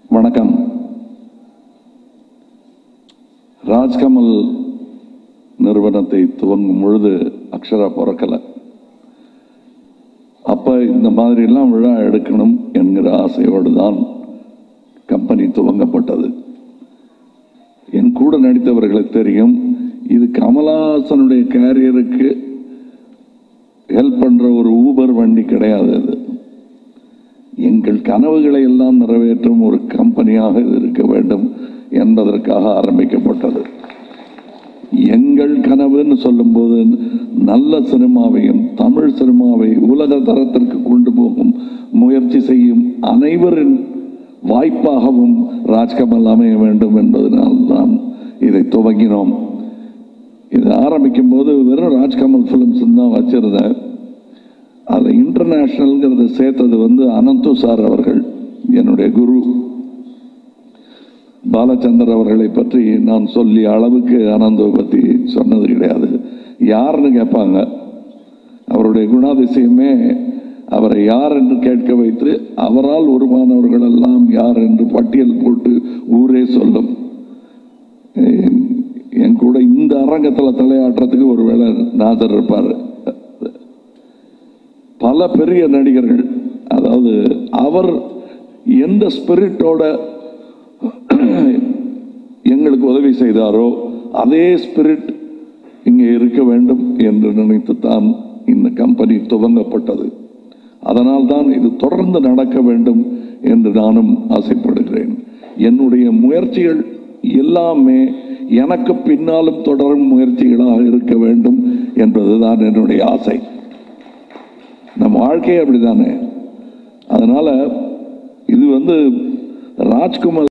வணக்கம் ராஜ்கமல் நிறுவனத்தை துவங்கும் பொழுது அக்ஷரா பிறக்கல அப்ப இந்த மாதிரிலாம் விழா எடுக்கணும் என்கிற ஆசையோடு தான் கம்பெனி துவங்கப்பட்டது என் கூட நடித்தவர்களுக்கு தெரியும் இது கமலஹாசனுடைய கேரியருக்கு ஹெல்ப் பண்ற ஒரு ஊபர் வண்டி கிடையாது இது எங்கள் கனவுகளை எல்லாம் நிறைவேற்றும் ஒரு கம்பெனியாக இது இருக்க வேண்டும் என்பதற்காக ஆரம்பிக்கப்பட்டது எங்கள் கனவுன்னு சொல்லும்போது நல்ல சினிமாவையும் தமிழ் சினிமாவை உலக தரத்திற்கு கொண்டு போகும் முயற்சி செய்யும் அனைவரின் வாய்ப்பாகவும் ராஜ்கமல் அமைய வேண்டும் என்பதனால் தான் இதை துவங்கினோம் இது ஆரம்பிக்கும் போது வெறும் ராஜ்கமல் ஃபிலிம்ஸ் தான் வச்சிருந்தேன் அது இன்டர்நேஷனல்ங்கிறத சேர்த்தது வந்து அனந்து சார் அவர்கள் என்னுடைய குரு பாலச்சந்தர் அவர்களை பற்றி நான் சொல்லிய அளவுக்கு அனந்துவை பற்றி சொன்னது கிடையாது யாருன்னு கேட்பாங்க அவருடைய குணாதிசயமே அவரை யார் என்று கேட்க வைத்து அவரால் உருவானவர்கள் எல்லாம் யார் என்று பட்டியல் போட்டு ஊரே சொல்லும் என்- என் கூட இந்த அரங்கத்தில் தலையாட்டுறதுக்கு ஒருவேளை நாதர் இருப்பார் பல பெரிய நடிகர்கள் அதாவது அவர் எந்த ஸ்பிரிட்டோட எங்களுக்கு உதவி செய்தாரோ அதே ஸ்பிரிட் இங்கே இருக்க வேண்டும் என்று நினைத்துத்தான் இந்த கம்பெனி துவங்கப்பட்டது அதனால் தான் இது தொடர்ந்து நடக்க வேண்டும் என்று நானும் ஆசைப்படுகிறேன் என்னுடைய முயற்சிகள் எல்லாமே எனக்கு பின்னாலும் தொடரும் முயற்சிகளாக இருக்க வேண்டும் என்பதுதான் என்னுடைய ஆசை நம்ம வாழ்க்கையே அப்படிதானே அதனால இது வந்து ராஜ்குமார்